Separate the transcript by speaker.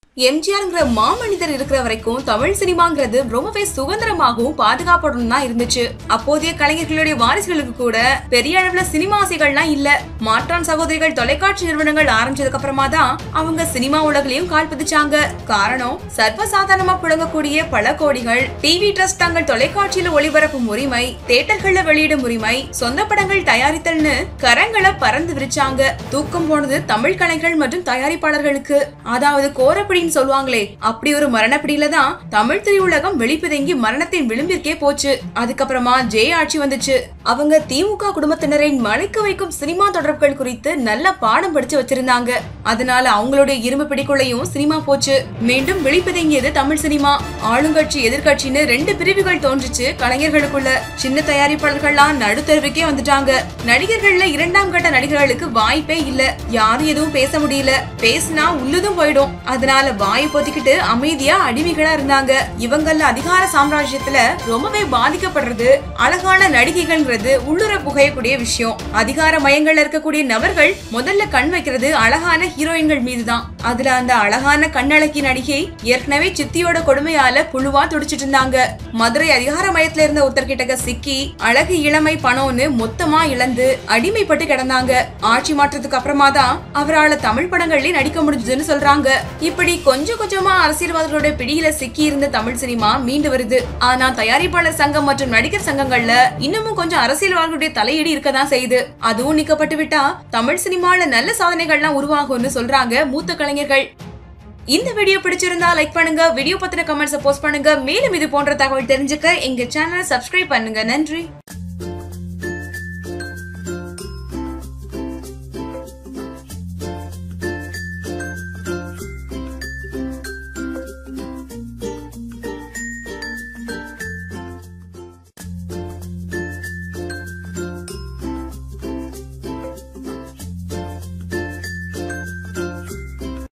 Speaker 1: எம்ஜிஆர்ங்கிற மாமனிதர் இருக்கிற வரைக்கும் தமிழ் சினிமாங்கிறது ரொம்பவே சுதந்திரமாகவும் பாதுகாப்புடன் தான் இருந்துச்சு அப்போதைய கலைஞர்களுடைய வாரிசுகளுக்கு கூட பெரிய அளவுல சினிமா ஆசைகள்லாம் இல்ல மாற்றான் சகோதரிகள் தொலைக்காட்சி நிறுவனங்கள் ஆரம்பிச்சதுக்கு அப்புறமா தான் அவங்க சினிமா உலகிலையும் கால் பதிச்சாங்க காரணம் சர்வசாதாரணமா புழங்கக்கூடிய பல கோடிகள் டிவி ட்ரஸ்ட் தங்கள் தொலைக்காட்சியில ஒளிபரப்பும் உரிமை தேட்டர்கள்ல வெளியிடும் உரிமை சொந்த படங்கள் தயாரித்தல்னு கரங்களை பறந்து விரிச்சாங்க தூக்கம் போனது தமிழ் கலைஞர்கள் மற்றும் தயாரிப்பாளர்களுக்கு அதாவது கோரப்பிடின்னு சொல்லுவாங்களே அப்படி ஒரு மரணப்பிடியில தான் தமிழ் திரையுலகம் வெளிப்பிதங்கி மரணத்தின் விளிம்பிற்கே போச்சு அதுக்கப்புறமா ஜெய ஆட்சி வந்துச்சு அவங்க திமுக குடும்பத்தினரை மலைக்க வைக்கும் சினிமா தொடர்புகள் குறித்து நல்ல பாடம் படிச்சு வச்சிருந்தாங்க அதனால அவங்களுடைய இரும்பு பிடிக்குள்ளையும் சினிமா போச்சு மீண்டும் விழிப்பிதங்கியது தமிழ் சினிமா ஆளுங்கட்சி எதிர்க்கட்சின்னு ரெண்டு பிரிவுகள் தோன்றுச்சு கலைஞர்களுக்குள்ள சின்ன தயாரிப்பாளர்கள்லாம் நடுத்தருவுக்கே வந்துட்டாங்க நடிகர்கள்ல இரண்டாம் கட்ட நடிகர்களுக்கு வாய்ப்பே இல்ல யாரும் எதுவும் பேச முடியல பேசினா உள்ளதும் போயிடும் அதனால வாயை பொத்திக்கிட்டு அமைதியா அடிமைகளா இருந்தாங்க இவங்கள அதிகார சாம்ராஜ்யத்துல ரொம்பவே பாதிக்கப்படுறது அழகான நடிகைகள்ன்றது உள்ளுர புகையக்கூடிய விஷயம் அதிகார மயங்கள்ல இருக்கக்கூடிய நபர்கள் முதல்ல கண் வைக்கிறது அழகான ஹீரோயின்கள் மீதுதான் அதுல அந்த அழகான கண்ணழகி நடிகை ஏற்கனவே சித்தியோட கொடுமையால புழுவா துடிச்சிட்டு இருந்தாங்க மதுரை அதிகார மயத்துல இருந்த ஒருத்தர் கிட்ட சிக்கி அழகு இளமை பணம்னு மொத்தமா இழந்து அடிமைப்பட்டு கிடந்தாங்க ஆட்சி மாற்றத்துக்கு அப்புறமா தான் அவரால தமிழ் படங்கள்லயே நடிக்க முடிஞ்சதுன்னு சொல்றாங்க இப்படி கொஞ்சம் கொஞ்சமா அரசியல்வாதிகளோட பிடியில சிக்கி இருந்த தமிழ் சினிமா மீண்டு வருது ஆனா தயாரிப்பாளர் சங்கம் மற்றும் நடிகர் சங்கங்கள்ல இன்னமும் கொஞ்சம் அரசியல்வாதிகளுடைய தலையீடு இருக்கதான் செய்யுது அதுவும் நீக்கப்பட்டு விட்டா தமிழ் சினிமால நல்ல சாதனைகள்லாம் உருவாகும்னு சொல்றாங்க மூத்த கலைஞர்கள் இந்த வீடியோ பிடிச்சிருந்தா லைக் பண்ணுங்க வீடியோ பத்தின கமெண்ட்ஸ் போஸ்ட் பண்ணுங்க மேலும் இது போன்ற தகவல் தெரிஞ்சுக்க எங்க சேனலை சப்ஸ்கிரைப் பண்ணுங்க நன்றி